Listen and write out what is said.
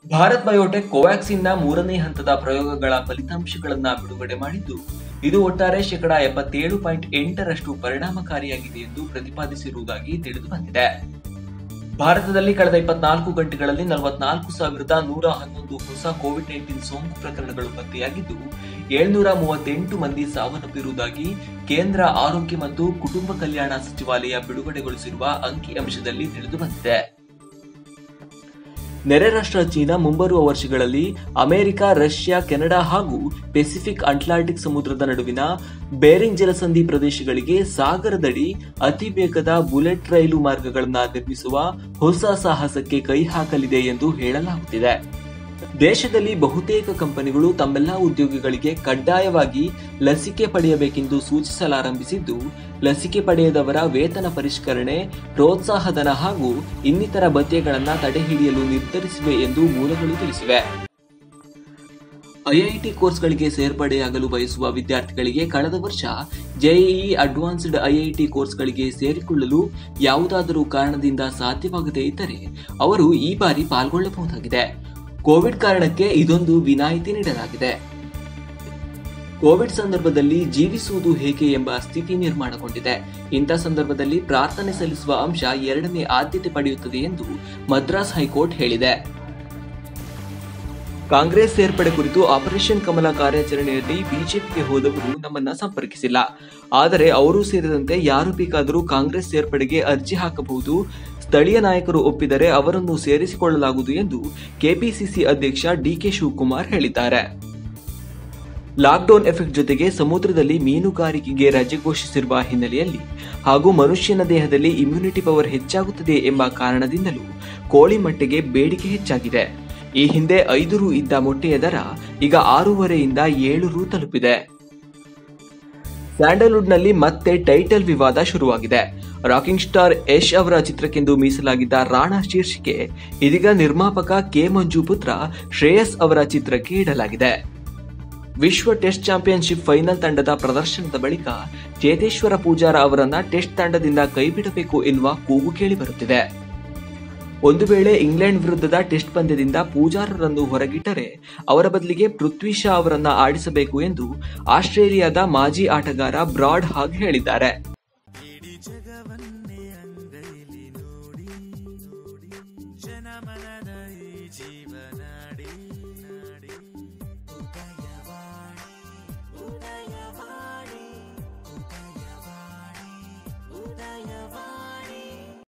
Bharat biotech ಕೋವ್ಯಾಕ್ಸಿನ್ನ ಮೂರನೇ ಹಂತದ ಪ್ರಯೋಗಗಳ ಫಲಿತಾಂಶಗಳನ್ನ ಬಿಡುಗಡೆ ಮಾಡಿದ್ದು ಇದು ಒಟ್ಟಾರೆ ಶೇಕಡಾ ಎಪ್ಪತ್ತೇಳು ಪಾಯಿಂಟ್ ಎಂಟರಷ್ಟು ಪರಿಣಾಮಕಾರಿಯಾಗಿದೆ ಎಂದು ಪ್ರತಿಪಾದಿಸಿರುವುದಾಗಿ ತಿಳಿದು ಬಂದಿದೆ ಭಾರತದಲ್ಲಿ ಕಳೆದ ಇಪ್ಪತ್ನಾಲ್ಕು ಗಂಟೆಗಳಲ್ಲಿ ನಲವತ್ನಾಲ್ಕು ಸಾವಿರದ ನೂರ ಹನ್ನೊಂದು ಹೊಸ ಕೋವಿಡ್ ನೈನ್ಟೀನ್ ಸೋಂಕು ಪ್ರಕರಣಗಳು ಪತ್ತೆಯಾಗಿದ್ದು ಏಳ್ನೂರ ಮೂವತ್ತೆಂಟು ಮಂದಿ ಸಾವನ್ನಪ್ಪಿರುವುದಾಗಿ ಕೇಂದ್ರ ಆರೋಗ್ಯ ಮತ್ತು ಕುಟುಂಬ ಕಲ್ಯಾಣ ಸಚಿವಾಲಯ ಬಿಡುಗಡೆಗೊಳಿಸಿರುವ ಅಂಕಿಅಂಶದಲ್ಲಿ ತಿಳಿದು ಬಂದಿದೆ ನೆರೆ ರಾಷ್ಟ್ರ ಚೀನಾ ಮುಂಬರುವ ವರ್ಷಗಳಲ್ಲಿ ಅಮೆರಿಕ ರಷ್ಯಾ ಕೆನಡಾ ಹಾಗೂ ಪೆಸಿಫಿಕ್ ಅಟ್ಲಾಂಟಿಕ್ ಸಮುದ್ರದ ನಡುವಿನ ಬೇರಿಂಗ್ ಜಲಸಂಧಿ ಪ್ರದೇಶಗಳಿಗೆ ಸಾಗರದಡಿ ಅತಿ ವೇಗದ ಬುಲೆಟ್ ರೈಲು ಮಾರ್ಗಗಳನ್ನು ನಿರ್ಮಿಸುವ ಹೊಸ ಸಾಹಸಕ್ಕೆ ಕೈ ಹಾಕಲಿದೆ ಎಂದು ಹೇಳಲಾಗುತ್ತಿದೆ ದೇಶದಲ್ಲಿ ಬಹುತೇಕ ಕಂಪನಿಗಳು ತಮ್ಮೆಲ್ಲ ಉದ್ಯೋಗಿಗಳಿಗೆ ಕಡ್ಡಾಯವಾಗಿ ಲಸಿಕೆ ಪಡೆಯಬೇಕೆಂದು ಸೂಚಿಸಲಾರಂಭಿಸಿದ್ದು ಲಸಿಕೆ ಪಡೆಯದವರ ವೇತನ ಪರಿಷ್ಕರಣೆ ಪ್ರೋತ್ಸಾಹಧನ ಹಾಗೂ ಇನ್ನಿತರ ಭತ್ಯೆಗಳನ್ನು ತಡೆಹಿಡಿಯಲು ನಿರ್ಧರಿಸಿವೆ ಎಂದು ಮೂಲಗಳು ತಿಳಿಸಿವೆ ಐಐಟಿ ಕೋರ್ಸ್ಗಳಿಗೆ ಸೇರ್ಪಡೆಯಾಗಲು ಬಯಸುವ ವಿದ್ಯಾರ್ಥಿಗಳಿಗೆ ಕಳೆದ ವರ್ಷ ಜೆಇಇ ಅಡ್ವಾನ್ಸ್ಡ್ ಐಐಟಿ ಕೋರ್ಸ್ಗಳಿಗೆ ಸೇರಿಕೊಳ್ಳಲು ಯಾವುದಾದರೂ ಕಾರಣದಿಂದ ಸಾಧ್ಯವಾಗದೇ ಇದ್ದರೆ ಅವರು ಈ ಬಾರಿ ಪಾಲ್ಗೊಳ್ಳಬಹುದಾಗಿದೆ ಕೋವಿಡ್ ಕಾರಣಕ್ಕೆ ಇದೊಂದು ವಿನಾಯಿತಿ ನೀಡಲಾಗಿದೆ ಕೋವಿಡ್ ಸಂದರ್ಭದಲ್ಲಿ ಜೀವಿಸುವುದು ಹೇಗೆ ಎಂಬ ಸ್ಥಿತಿ ನಿರ್ಮಾಣಗೊಂಡಿದೆ ಇಂಥ ಸಂದರ್ಭದಲ್ಲಿ ಪ್ರಾರ್ಥನೆ ಸಲ್ಲಿಸುವ ಅಂಶ ಎರಡನೇ ಆದ್ಯತೆ ಪಡೆಯುತ್ತದೆ ಎಂದು ಮದ್ರಾಸ್ ಹೈಕೋರ್ಟ್ ಹೇಳಿದೆ ಕಾಂಗ್ರೆಸ್ ಸೇರ್ಪಡೆ ಕುರಿತು ಆಪರೇಷನ್ ಕಮಲ ಕಾರ್ಯಾಚರಣೆಯಲ್ಲಿ ಬಿಜೆಪಿಗೆ ಹೋದವರು ನಮ್ಮನ್ನ ಸಂಪರ್ಕಿಸಿಲ್ಲ ಆದರೆ ಅವರು ಸೇರಿದಂತೆ ಯಾರು ಬೇಕಾದರೂ ಕಾಂಗ್ರೆಸ್ ಸೇರ್ಪಡೆಗೆ ಅರ್ಜಿ ಹಾಕಬಹುದು ಸ್ಥಳೀಯ ನಾಯಕರು ಒಪ್ಪಿದರೆ ಅವರನ್ನು ಸೇರಿಸಿಕೊಳ್ಳಲಾಗುವುದು ಎಂದು ಕೆಪಿಸಿಸಿ ಅಧ್ಯಕ್ಷ ಡಿಕೆ ಶಿವಕುಮಾರ್ ಹೇಳಿದ್ದಾರೆ ಲಾಕ್ಡೌನ್ ಎಫೆಕ್ಟ್ ಜೊತೆಗೆ ಸಮುದ್ರದಲ್ಲಿ ಮೀನುಗಾರಿಕೆಗೆ ರಜೆ ಘೋಷಿಸಿರುವ ಹಿನ್ನೆಲೆಯಲ್ಲಿ ಹಾಗೂ ಮನುಷ್ಯನ ದೇಹದಲ್ಲಿ ಇಮ್ಯುನಿಟಿ ಪವರ್ ಹೆಚ್ಚಾಗುತ್ತದೆ ಎಂಬ ಕಾರಣದಿಂದಲೂ ಕೋಳಿ ಮೊಟ್ಟೆಗೆ ಬೇಡಿಕೆ ಹೆಚ್ಚಾಗಿದೆ ಈ ಹಿಂದೆ ಐದು ರು ಇದ್ದ ಮೊಟ್ಟೆಯ ದರ ಈಗ ಆರೂವರೆಯಿಂದ ಏಳು ರು ತಲುಪಿದೆ ಸ್ಯಾಂಡಲ್ವುಡ್ನಲ್ಲಿ ಮತ್ತೆ ಟೈಟಲ್ ವಿವಾದ ಶುರುವಾಗಿದೆ ರಾಕಿಂಗ್ ಸ್ಟಾರ್ ಯಶ್ ಅವರ ಚಿತ್ರಕ್ಕೆಂದು ಮೀಸಲಾಗಿದ್ದ ರಾಣಾ ಶೀರ್ಷಿಕೆ ಇದೀಗ ನಿರ್ಮಾಪಕ ಕೆ ಮಂಜು ಪುತ್ರ ಶ್ರೇಯಸ್ ಅವರ ಚಿತ್ರಕ್ಕೆ ಇಡಲಾಗಿದೆ ವಿಶ್ವ ಟೆಸ್ಟ್ ಚಾಂಪಿಯನ್ಶಿಪ್ ಫೈನಲ್ ತಂಡದ ಪ್ರದರ್ಶನದ ಬಳಿಕ ಚೇತೇಶ್ವರ ಪೂಜಾರ ಅವರನ್ನ ಟೆಸ್ಟ್ ತಂಡದಿಂದ ಕೈಬಿಡಬೇಕು ಎನ್ನುವ ಕೂಗು ಕೇಳಿಬರುತ್ತಿದೆ ಒಂದು ವೇಳೆ ಇಂಗ್ಲೆಂಡ್ ವಿರುದ್ಧದ ಟೆಸ್ಟ್ ಪಂದ್ಯದಿಂದ ಪೂಜಾರರನ್ನು ಹೊರಗಿಟ್ಟರೆ ಅವರ ಬದಲಿಗೆ ಪೃಥ್ವಿ ಶಾ ಅವರನ್ನ ಆಡಿಸಬೇಕು ಎಂದು ಆಸ್ಟ್ರೇಲಿಯಾದ ಮಾಜಿ ಆಟಗಾರ ಬ್ರಾಡ್ ಹಾಗ್ ಹೇಳಿದ್ದಾರೆ ಇಡೀ ಜಗವನ್ನೇ ಅಂಗೈಲಿ ನೋಡಿ ಜನಮನದ ಈ ಜೀವನ